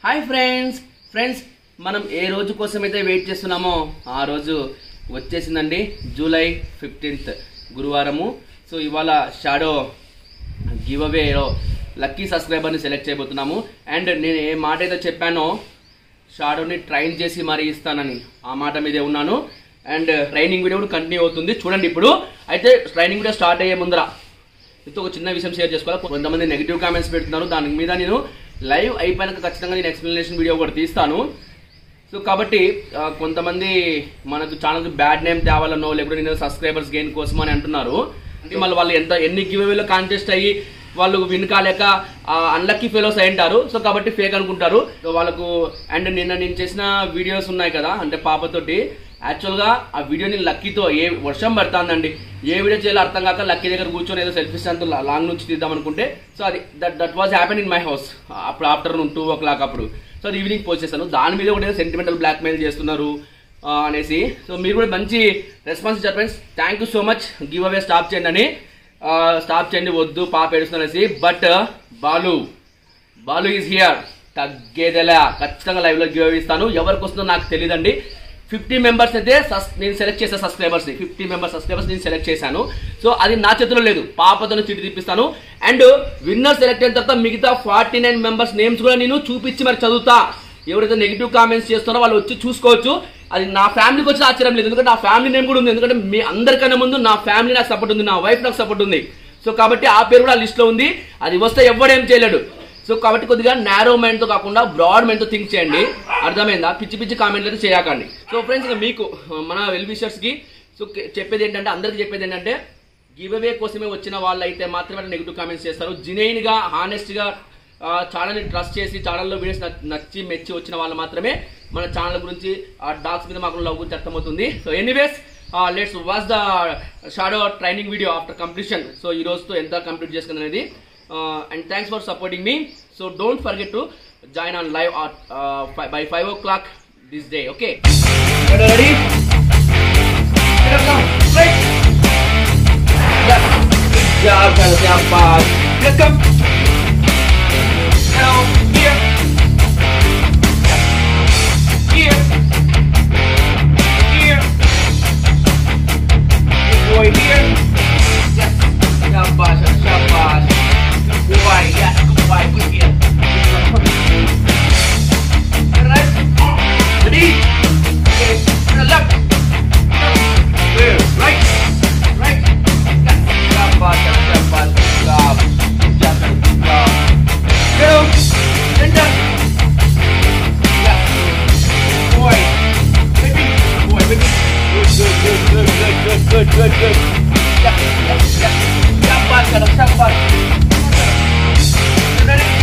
Hi friends friends మనం ఏ రోజు కోసం అయితే వెయిట్ చేస్తున్నామో ఆ రోజు వచ్చేసిందండి జూలై ఫిఫ్టీన్త్ గురువారము సో ఇవాళ షాడో గివ్ అవేలో లక్కీ సబ్స్క్రైబర్ని సెలెక్ట్ చేయబోతున్నాము అండ్ నేను ఏ మాట అయితే చెప్పానో షాడోని ట్రైన్ చేసి మరీ ఇస్తానని ఆ మాట మీదే ఉన్నాను అండ్ ట్రైనింగ్ వీడియో కూడా కంటిన్యూ అవుతుంది చూడండి ఇప్పుడు అయితే ట్రైనింగ్ వీడియో స్టార్ట్ అయ్యే ముందర మీతో ఒక చిన్న విషయం షేర్ చేసుకోవాలి కొంతమంది నెగిటివ్ కామెంట్స్ పెడుతున్నారు దాని మీద నేను లైవ్ అయిపోయినాక ఖచ్చితంగా నేను ఎక్స్ప్లెనేషన్ వీడియో కూడా తీస్తాను సో కాబట్టి ఆ, కొంతమంది మనకు ఛానల్కి బ్యాడ్ నేమ్ తేవాలనో లేకపోతే నేను సబ్స్క్రైబర్స్ గెయిన్ కోసం అని అంటున్నారు అంటే మళ్ళీ వాళ్ళు ఎంత ఎన్ని గివేలో కాంటెస్ట్ అయ్యి వాళ్ళు విన్ కాలేక అన్లక్కీ ఫెలోస్ అయింటారు సో కాబట్టి ఫేక్ అనుకుంటారు సో వాళ్ళకు అండ్ నిన్న నేను చేసిన వీడియోస్ ఉన్నాయి కదా అంటే పాపతోటి యాక్చువల్గా ఆ వీడియోని లక్కీతో ఏ వర్షం పడుతుందండి ఏ వీడియో చేయాలో అర్థం కాక లక్కీ దగ్గర కూర్చొని ఏదో సెల్ఫీస్ అంతా లాంగ్ నుంచి తీద్దాం అనుకుంటే సో అది that that was happen in my house అప్పుడు ఆఫ్టర్నూన్ టూ ఓ క్లాక్ అప్పుడు సో అది ఈవినింగ్ పోస్ట్ చేశాను దాని మీద కూడా సెంటిమెంటల్ బ్లాక్ మెయిల్ చేస్తున్నారు ఆ, అనేసి సో మీరు కూడా మంచి రెస్పాన్స్ ఇచ్చారు friends thank you so much give away stop చేయండి అని స్టాప్ చేయండి వద్దు పాప ఏడుస్తున్నసి but Balu Balu is here తగ్గేదెలా ఖచ్చితంగా లైవ్ లో గివ్ ఇస్తాను ఎవరికి వస్తుందో నాకు తెలియదండి ఫిఫ్టీ మెంబర్స్ అయితే సస్- నేను సెలెక్ట్ చేసే సబ్స్క్రైబర్స్ ఫిఫ్టీ మెంబర్స్ సబ్స్క్రైబర్స్ నేను సెలెక్ట్ చేశాను సో అది నా చేతిలో లేదు పాపతో చిట్టి తిప్పిస్తాను అండ్ విన్నర్ సెలెక్ట్ అయిన తర్వాత మిగతా ఫార్టీ నైన్ మెంబర్స్ నేమ్స్ కూడా నేను చూపించి మరి చదువుతా ఎవరైతే నెగిటివ్ కామెంట్స్ చేస్తున్నారో వాళ్ళు వచ్చి చూసుకోవచ్చు అది నా ఫ్యామిలీకి వచ్చి ఆశ్చర్యం లేదు ఎందుకంటే నా ఫ్యామిలీ నేమ్ కూడా ఉంది ఎందుకంటే మీ అందరికన్నా ముందు నా ఫ్యామిలీ నాకు సపోర్ట్ ఉంది నా వైఫ్ నాకు సపోర్ట్ ఉంది సో కాబట్టి ఆ పేరు కూడా లిస్ట్ లో ఉంది అది వస్తే ఎవడేం చేయలేడు సో కాబట్టి కొద్దిగా నారో మైండ్ తో కాకుండా బ్రాడ్ మైండ్ తో థింక్ చేయండి అర్థమైందా పిచ్చి పిచ్చి కామెంట్లు అయితే చేయకండి సో ఫ్రెండ్స్ ఇంకా మీకు మన వెల్ విషర్స్ కి సో కే- చెప్పేది ఏంటంటే అందరికి చెప్పేది ఏంటంటే గివ్ అవే కోసమే వచ్చిన వాళ్ళు అయితే మాత్రమే నెగిటివ్ కామెంట్స్ చేస్తారు జినైన్ గా హానెస్ట్ గా ఛానల్ ని ట్రస్ట్ చేసి ఛానల్లో వీడియోస్ నచ్చి మెచ్చి వచ్చిన వాళ్ళు మాత్రమే మన ఛానల్ గురించి ఆ డాగ్స్ మీద మాకు లవ్ గురించి అర్థమవుతుంది so anyways let's watch the shadow training video after completion so ఈ రోజుతో ఎంత కంప్లీట్ చేసుకుంది అనేది and thanks for supporting me so don't forget to join on live by five o'clock this day okay ready job, trying to sound fast. Let's go. Down here. Here. Here. Good boy here. Yes. Shabash, shabash. Good boy, yes, good boy, good here. Alright. Ready? Okay. To the left. Clear. Right. Right. Yes. Shabash, shabash. Good job. Good job, good job. Go. Center. Yeah. Boy. Baby. Boy, baby. Good, good, good, good, good, good, good, good, good. Yeah, yeah, yeah. Shabash, Shadow, shabash. You ready?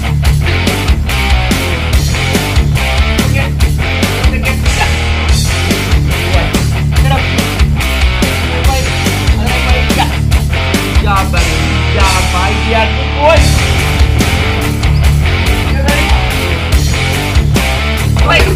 Okay. Okay. Yeah. Boy. Get up. Other way. Other way. Yeah. Good job, buddy. Good job, my dear. Good boy. You ready? Wait.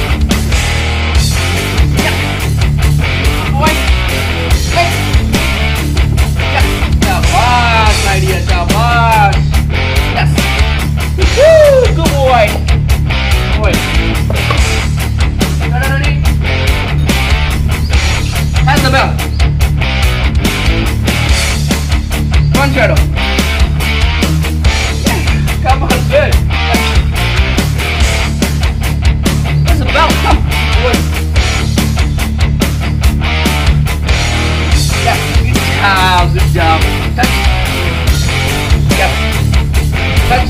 Yeah. Boy. Wait. Yeah. Shabash, my dear. Shabash. Yes. Woo! Good boy. Boy. Ready, ready? Pass the bell. One shadow. Yeah. Come on, good. There's a bell. Come. Boy. Yeah. Good job. Good job. Touch. Yep. Touch.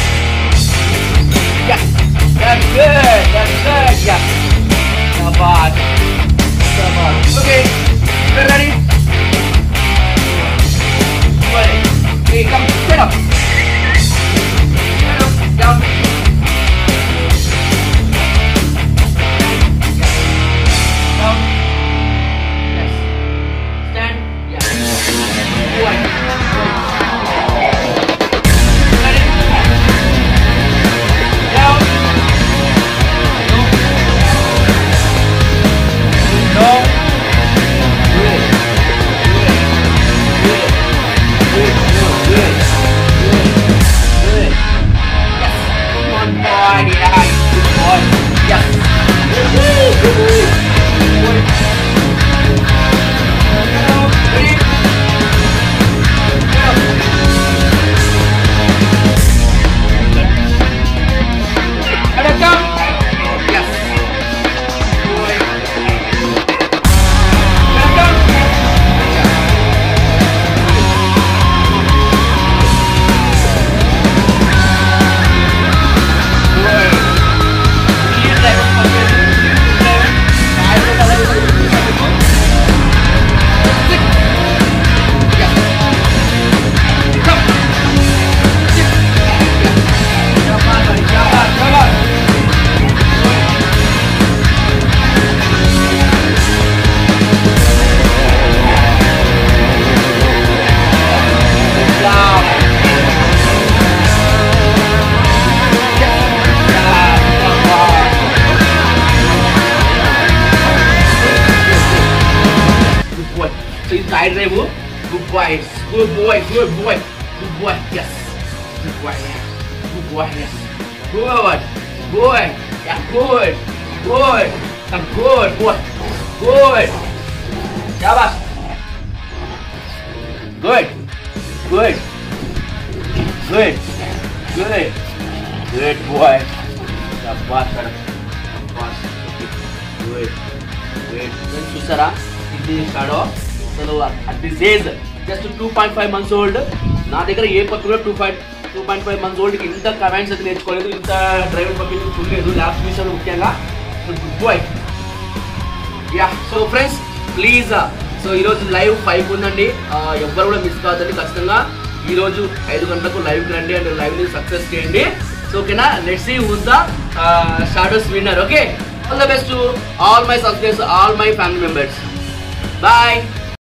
Yeah. That's good. That's good. Yeah. Come on. Come on. Okay. You ready? Ready. Okay, come. Sit up. Sit up. Down. Down. Yes. Stand. Yeah. Boy. Ready? Down. No. No. Good. Good. Good. Good. Good. Good. Side drive good boy good boy good boy good boy yes good boy good boy yes good good yeah good good good good good శాబాష్ good good good good good boy శాబాష్ శాబాష్ good good friends చూసారా ఇది shadow అసలు at this age just two point five months old నా దగ్గర ఏ పత్తు కూడా two point two point five months ఓల్డ్కి ఇంత కమాండ్స్ అయితే నేర్చుకోలేదు ఇంత డ్రైవింగ్ పంపించి చూడలేదు ల్యాబ్స్ విషయంలో ముఖ్యంగా good boy yeah so friends please so ఈరోజు లైవ్ ఫైవ్ ఉందండి ఆ, ఎవ్వరు కూడా మిస్ కావద్దండి ఖచ్చితంగా ఈరోజు ఐదు గంటలకు లైవ్ రండి అండ్ లైవ్ ని సక్సెస్ చేయండి సో ఓకేనా let's see who's the shadows winner okay all the best to all my subscribers all my family members bye